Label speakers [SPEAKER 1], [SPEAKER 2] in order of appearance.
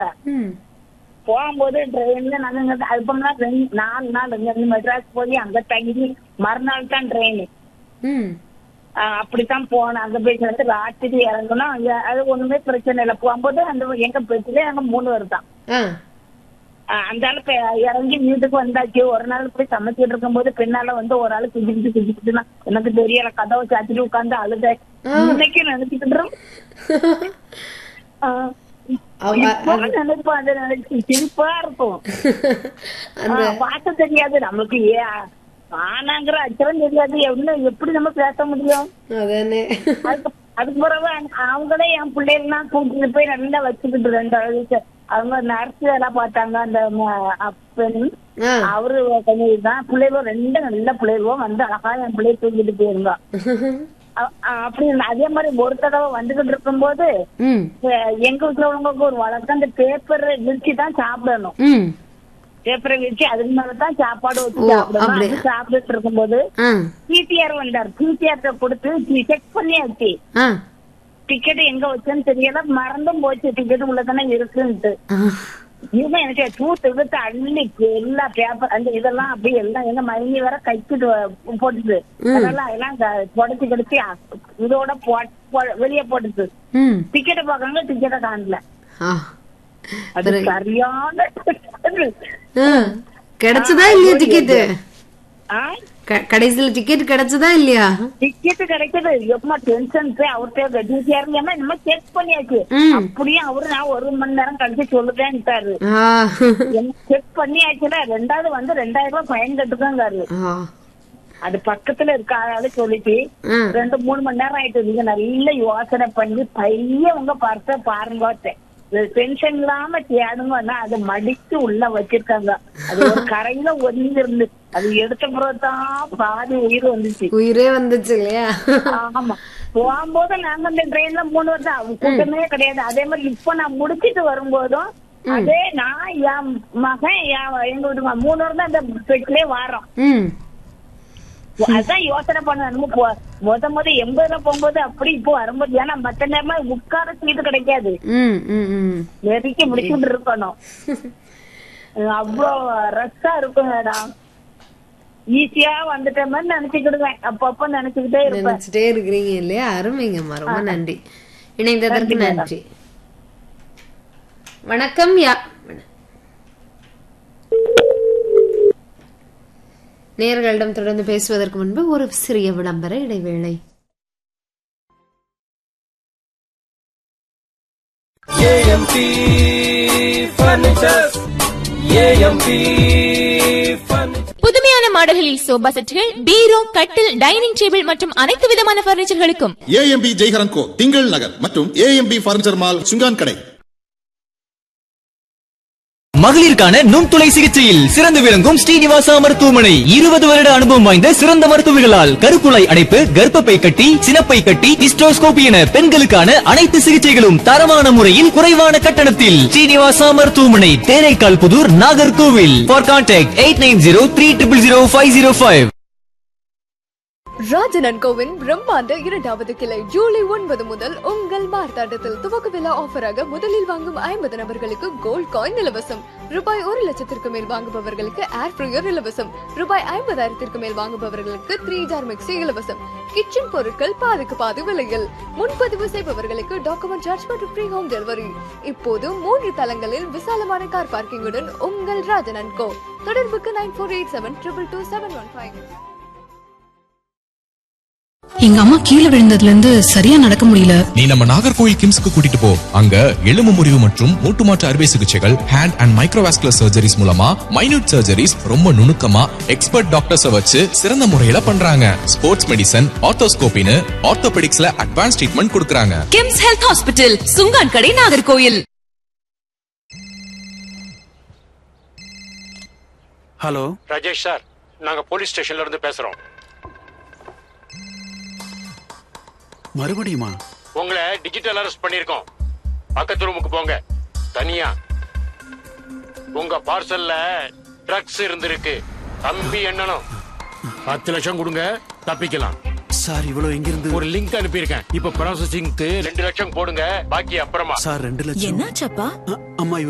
[SPEAKER 1] ம்
[SPEAKER 2] போகும்போது ட்ரெயின்ல நாங்க இங்க அல்பம்லாம் ரெண்டு நாலு நாள் இங்க இருந்து மெட்ராஸ் போய் அங்க தங்கி மறுநாள் தான் ட்ரெயின்
[SPEAKER 1] ம்
[SPEAKER 2] அப்படித்தான் போனேன் அங்க போய் சேர்ந்து ராத்திரி இறங்கணும் அங்க அது ஒண்ணுமே பிரச்சனை இல்லை போகும்போது அந்த எங்க பெட்டில அங்க மூணு வருதான்
[SPEAKER 1] ஆ
[SPEAKER 2] அந்த ஆளு இப்ப இறங்கி வீட்டுக்கு வந்தாச்சு ஒரு நாள் போய் சமைச்சிட்டு இருக்கும்போது பின்னால வந்து ஒரு ஆளு குதிக்கிட்டு குதிக்கிட்டுனா எனக்கு தெரியல கதவை சாத்திட்டு உட்கார்ந்து அழுத இன்னைக்கு நினைச்சுக்கிட்டு
[SPEAKER 1] அவ-
[SPEAKER 2] நினைப்போம் அதை நினைச்சு சிரிப்பா இருக்கும்
[SPEAKER 1] அந்த
[SPEAKER 2] ஆ, பார்க்க தெரியாது நமக்கு ஏ ஆனாங்கிற அச்சரம் தெரியாது என்ன எப்படி நம்ம பேச முடியும்
[SPEAKER 1] அதானே
[SPEAKER 2] அதுக்கு அதுக்கு பிறகு அந்த- அவங்களே என் பிள்ளைகள்லாம் கூட்டிட்டு போய் நல்லா வச்சுக்கிட்டு ரெண்டு வயசு அவங்க நர்ஸ் வேலை பார்த்தாங்க அந்த ம- அப்பன்
[SPEAKER 1] ஆ
[SPEAKER 2] அவரு கொஞ்சம் இதுதான் பிள்ளைகளும் ரெண்டு நல்ல பிள்ளைகளும் வந்து அழகா என் பிள்ளைய தூக்கிட்டு போயிருந்தா அ- அ- அப்படி இல்ல. அதே மாதிரி ஒரு தடவை வந்துகிட்டு இருக்கும்போது
[SPEAKER 1] ம்
[SPEAKER 2] அஹ், எங்க வீட்டுல உள்ளவங்களுக்கு ஒரு வழக்கம் அந்த பேப்பர் விரிச்சு தான் சாப்பிடணும்
[SPEAKER 1] ம்
[SPEAKER 2] பேப்பரை விரிச்சு அதுக்கு மேலதான் சாப்பாடு வச்சு
[SPEAKER 1] ஓ,
[SPEAKER 2] சாப்பிடணும்
[SPEAKER 1] அப்படி.
[SPEAKER 2] அது சாப்பிட்டுட்டு இருக்கும்போது
[SPEAKER 1] ஆ
[SPEAKER 2] டிடிஆர் வந்தார் டிடிஆர் கொடுத்து செக் பண்ணியாச்சு
[SPEAKER 1] ஆ
[SPEAKER 2] டிக்கெட் எங்க வச்சேன்னு தெரியல மறந்தும் போச்சு டிக்கெட் உள்ளதானே இருக்குன்ட்டு
[SPEAKER 1] ஆ.
[SPEAKER 2] இவன் எனக்கு தூத்து விட்டு அள்ளி எல்லா பேப்பர் அந்த இதெல்லாம் அப்படியே எல்லாம் எங்க மயங்கி வர கைக்கிட்டு வ- போட்டுது அதெல்லாம் அதெல்லாம் க- புடைச்சு கிடச்சி இதோட போ- போ- வெளியே போட்டுது
[SPEAKER 1] ம்
[SPEAKER 2] டிக்கெட்டை பாக்குறாங்க டிக்கெட்டை காணல
[SPEAKER 1] ஆ
[SPEAKER 2] அது
[SPEAKER 1] பிறகு-
[SPEAKER 2] சரியான
[SPEAKER 1] ஆ. கிடைச்சதா இல்லையா டிக்கெட்
[SPEAKER 2] ஆ
[SPEAKER 1] கடைசியில டிக்கெட் கிடைச்சதா இல்லையா
[SPEAKER 2] டிக்கெட் கிடைக்குது எப்பமா டென்ஷன் அவர்கிட்ட டிசிஆர் நம்ம செக் பண்ணியாச்சு
[SPEAKER 1] ம்.
[SPEAKER 2] அப்படியே அவரு நான் ஒரு மணி நேரம் கழிச்சு சொல்லுதேன்ட்டாரு
[SPEAKER 1] ஆ
[SPEAKER 2] செக் பண்ணியாச்சுல ரெண்டாவது வந்து ரெண்டாயிரம் ரூபாய் ஃபைன் கட்டுக்காங்காரு
[SPEAKER 1] ஆ.
[SPEAKER 2] அது பக்கத்துல இருக்க ஆளு சொல்லிட்டு
[SPEAKER 1] ஆ.
[SPEAKER 2] ரெண்டு மூணு மணி நேரம் ஆயிட்டு நீங்க நல்ல யோசனை பண்ணி பைய உங்க பர்ஸ பாருங்க டென்ஷன் இல்லாம தேடுங்கன்னா அதை மடிச்சு உள்ள வச்சிருக்காங்க அது ஒரு கரையில ஒதுங்கி இருந்து அது எடுத்த பிறகுதான் பாதி உயிர் வந்துச்சு
[SPEAKER 1] உயிரே வந்துச்சு இல்லையா
[SPEAKER 2] ஆமா போகும்போது நாங்க அந்த ட்ரெயின்ல மூணு வருஷம் அவங்க கூட்டமே கிடையாது அதே மாதிரி இப்ப நான் முடிச்சிட்டு வரும்போதும் அதே நான் என் மகன் என் எங்க வீட்டு மூணு வருஷம் அந்த பெட்டிலே வாரோம்
[SPEAKER 1] ம்
[SPEAKER 2] அதான் யோசனை பண்ணணும் போ- முத முத எண்பதுல போகும்போது அப்படி இப்போ வரும்போது ஏன்னா மத்த நேரமா உட்கார சீட்டு கிடைக்காது
[SPEAKER 1] ம் ம் ம்
[SPEAKER 2] நெருக்கி முடிச்சுட்டு இருக்கணும் அவ்வளோ ரஷ்ஷா இருக்கும் மேடம் ஈஸியா வந்துட்ட மாதிரி நினைச்சுக்கிடுவேன் அப்பப்ப நினைச்சுக்கிட்டே இருப்பேன்
[SPEAKER 1] நினைச்சிட்டே இருக்கிறீங்க இல்லையா அருமைங்கம்மா ரொம்ப நன்றி இணைந்ததற்கு நன்றி வணக்கம் யா நேர்களிடம் தொடர்ந்து பேசுவதற்கு முன்பு ஒரு சிறிய விளம்பர இடைவேளை
[SPEAKER 3] ஏஎம்பி ஃபர்னிச்சர்ஸ் ஏஎம்பி ஃபர்னிச்சர்
[SPEAKER 4] புதுமையான மாடல்களில் சோபா செட்டுகள் பீரோ கட்டில் டைனிங் டேபிள் மற்றும் அனைத்து விதமான பர்னிச்சர்களுக்கும்
[SPEAKER 5] ஏஎம்பி ஜெய்ஹரன் கோ திங்கள் நகர் மற்றும் ஏஎம்பி பர்னிச்சர் மால் சுங்கான் கடை
[SPEAKER 6] மகளிருக்கான நுண்துளை சிகிச்சையில் சிறந்து விளங்கும் ஸ்ரீனிவாசா மருத்துவமனை இருபது வருட அனுபவம் வாய்ந்த சிறந்த மருத்துவர்களால் கருக்குழாய் அடைப்பு கர்ப்பப்பை கட்டி சினப்பை கட்டி ஹிஸ்டோஸ்கோபி என பெண்களுக்கான அனைத்து சிகிச்சைகளும் தரமான முறையில் குறைவான கட்டணத்தில் ஸ்ரீனிவாசா மருத்துவமனை Theraikkal Puthur Nagercoil for contact eight nine zero three triple zero five zero five
[SPEAKER 7] ராஜனன் கோவின் பிரம்மாண்ட இரண்டாவது கிளை ஜூலை ஒன்பது முதல் உங்கள் மார்த்தாண்டத்தில் துவக்க விழா ஆஃபராக முதலில் வாங்கும் ஐம்பது நபர்களுக்கு கோல்ட் காயின் இலவசம் ரூபாய் ஒரு லட்சத்திற்கு மேல் வாங்குபவர்களுக்கு ஏர் ஃப்ரையர் இலவசம் ரூபாய் ஐம்பதாயிரத்திற்கு மேல் வாங்குபவர்களுக்கு த்ரீ ஜார் மிக்சி இலவசம் கிச்சன் பொருட்கள் பாதிக்கு பாதி விலையில் முன்பதிவு செய்பவர்களுக்கு டாக்குமெண்ட் சார்ஜ் மற்றும் ஃப்ரீ ஹோம் டெலிவரி இப்போது மூன்று தளங்களில் விசாலமான கார் பார்க்கிங்குடன் உங்கள் ராஜனன் கோ தொடர்புக்கு nine four eight seven triple two seven one five
[SPEAKER 8] எங்க அம்மா கீழே விழுந்ததுல இருந்து சரியா நடக்க முடியல
[SPEAKER 9] நீ நம்ம நாகர்கோயில் கிம்ஸ்க்கு கூட்டிட்டு போ அங்க எலும்பு முறிவு மற்றும் மூட்டு மாற்று அறுவை சிகிச்சைகள் ஹேண்ட் அண்ட் மைக்ரோவாஸ்குலர் சர்ஜரிஸ் மூலமா மைனூட் சர்ஜரிஸ் ரொம்ப நுணுக்கமா எக்ஸ்பர்ட் டாக்டர்ஸ வச்சு சிறந்த முறையில பண்றாங்க ஸ்போர்ட்ஸ் மெடிசன் ஆர்த்தோஸ்கோபின்னு ஆர்த்தோபெடிக்ஸ்ல அட்வான்ஸ் ட்ரீட்மெண்ட் கொடுக்கறாங்க
[SPEAKER 4] KIMS health hospital Sungan Kadai Nagercoil
[SPEAKER 3] hello
[SPEAKER 10] Rajesh sir நாங்க போலீஸ் ஸ்டேஷன்ல இருந்து பேசுறோம்
[SPEAKER 3] மறுபடியுமா
[SPEAKER 10] உங்களை டிஜிட்டல் அரெஸ்ட் பண்ணிருக்கோம் பக்கத்து ரூமுக்கு போங்க தனியா உங்க பார்சல்ல ட்ரக்ஸ் இருந்திருக்கு தம்பி எண்ணணும் பத்து லட்சம் கொடுங்க தப்பிக்கலாம்
[SPEAKER 3] சார் இவ்வளவு எங்கிருந்து
[SPEAKER 10] ஒரு லிங்க் அனுப்பியிருக்கேன் இப்ப ப்ராசஸிங்க்கு ரெண்டு லட்சம் போடுங்க பாக்கி அப்புறமா
[SPEAKER 3] சார் ரெண்டு லட்சம்
[SPEAKER 4] என்னாச்சப்பா
[SPEAKER 3] அ- அம்மா